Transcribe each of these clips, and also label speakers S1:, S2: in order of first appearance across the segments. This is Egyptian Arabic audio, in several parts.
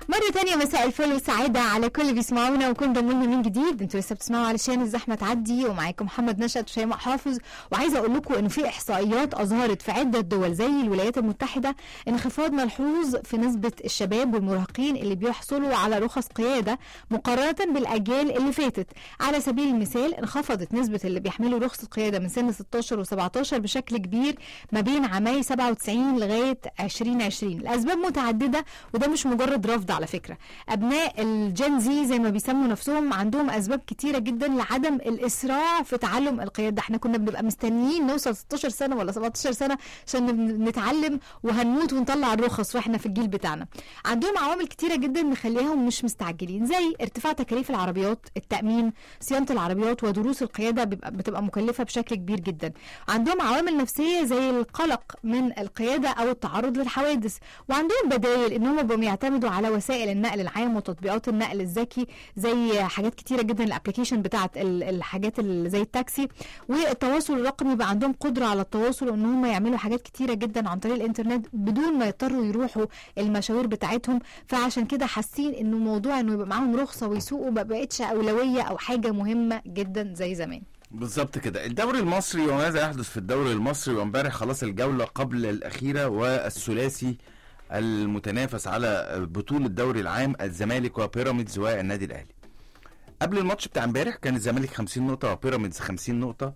S1: مرة تانية مساء الفل والسعادة على كل اللي بيسمعونا وكل ضموا لنا من جديد انتوا لسه بتسمعوا علشان الزحمة تعدي ومعاكم محمد نشأت وشيماء حافظ وعايزة اقول لكم انه في احصائيات اظهرت في عدة دول زي الولايات المتحدة انخفاض ملحوظ في نسبة الشباب والمراهقين اللي بيحصلوا على رخص قيادة مقارنة بالاجيال اللي فاتت على سبيل المثال انخفضت نسبة اللي بيحملوا رخصة قيادة من سن 16 و17 بشكل كبير ما بين عامي 97 لغاية 2020 الاسباب متعددة وده مش مجرد رفض على فكره ابناء الجين زي زي ما بيسموا نفسهم عندهم اسباب كتيره جدا لعدم الاسراع في تعلم القياده احنا كنا بنبقى مستنيين نوصل 16 سنه ولا 17 سنه عشان نتعلم وهنموت ونطلع الرخص واحنا في الجيل بتاعنا عندهم عوامل كتيره جدا مخليهم مش مستعجلين زي ارتفاع تكاليف العربيات التامين صيانه العربيات ودروس القياده بيبقى بتبقى مكلفه بشكل كبير جدا عندهم عوامل نفسيه زي القلق من القياده او التعرض للحوادث وعندهم بدائل ان هم بيبقوا يعتمدوا على وسائل النقل العام وتطبيقات النقل الذكي زي حاجات كتيره جدا الابلكيشن بتاعت الحاجات اللي زي التاكسي والتواصل الرقمي بقى عندهم قدره على التواصل ان هم يعملوا حاجات كتيره جدا عن طريق الانترنت بدون ما يضطروا يروحوا المشاوير بتاعتهم فعشان كده حاسين انه موضوع انه يبقى معاهم رخصه ويسوقوا ما بقتش اولويه او حاجه مهمه جدا زي زمان
S2: بالظبط كده الدوري المصري وماذا يحدث في الدوري المصري وامبارح خلاص الجوله قبل الاخيره والثلاثي المتنافس على بطولة الدوري العام الزمالك وبيراميدز والنادي الاهلي. قبل الماتش بتاع امبارح كان الزمالك 50 نقطة وبيراميدز 50 نقطة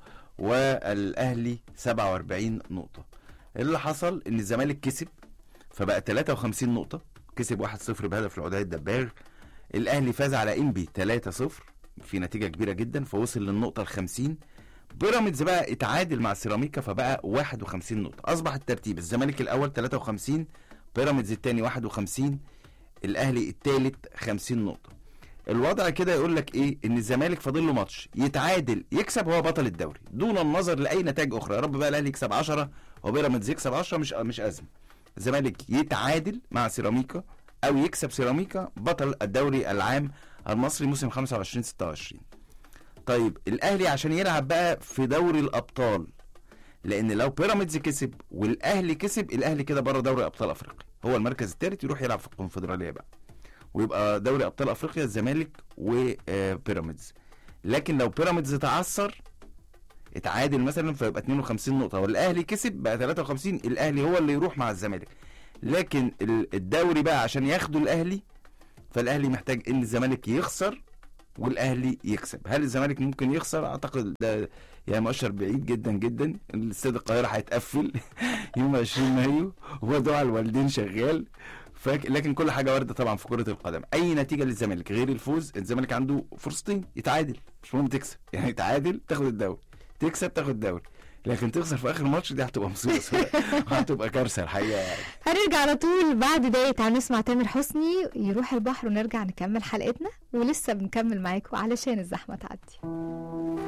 S2: والاهلي 47 نقطة. اللي حصل ان الزمالك كسب فبقى 53 نقطة كسب 1-0 بهدف العداء الدباغ. الاهلي فاز على انبي 3-0 في نتيجة كبيرة جدا فوصل للنقطة ال 50 بيراميدز بقى اتعادل مع سيراميكا فبقى 51 نقطة أصبح الترتيب الزمالك الأول 53 بيراميدز الثاني 51 الاهلي الثالث 50 نقطه الوضع كده يقول لك ايه ان الزمالك فاضل له ماتش يتعادل يكسب هو بطل الدوري دون النظر لاي نتائج اخرى يا رب بقى الاهلي يكسب 10 وبيراميدز يكسب 10 مش مش ازمه الزمالك يتعادل مع سيراميكا او يكسب سيراميكا بطل الدوري العام المصري موسم 25 26 طيب الاهلي عشان يلعب بقى في دوري الابطال لان لو بيراميدز كسب والاهلي كسب الاهلي كده بره دوري ابطال افريقيا هو المركز الثالث يروح يلعب في الكونفدراليه بقى ويبقى دوري ابطال افريقيا الزمالك وبيراميدز لكن لو بيراميدز تعثر اتعادل مثلا فيبقى 52 نقطه والاهلي كسب بقى 53 الاهلي هو اللي يروح مع الزمالك لكن الدوري بقى عشان ياخدوا الاهلي فالاهلي محتاج ان الزمالك يخسر والاهلي يكسب هل الزمالك ممكن يخسر اعتقد ده يعني مؤشر بعيد جدا جدا استاد القاهره هيتقفل يوم 20 مايو وموضوع الوالدين شغال فك... لكن كل حاجه وارده طبعا في كره القدم اي نتيجه للزمالك غير الفوز الزمالك عنده فرصتين يتعادل مش مهم تكسب يعني يتعادل تاخد الدوري تكسب تاخد الدوري لكن تخسر في اخر الماتش دي هتبقى مصيبه وهتبقى كارثه الحقيقه يعني
S1: هنرجع على طول بعد دقايق تعالوا نسمع تامر حسني يروح البحر ونرجع نكمل حلقتنا ولسه بنكمل معاكم علشان الزحمه تعدي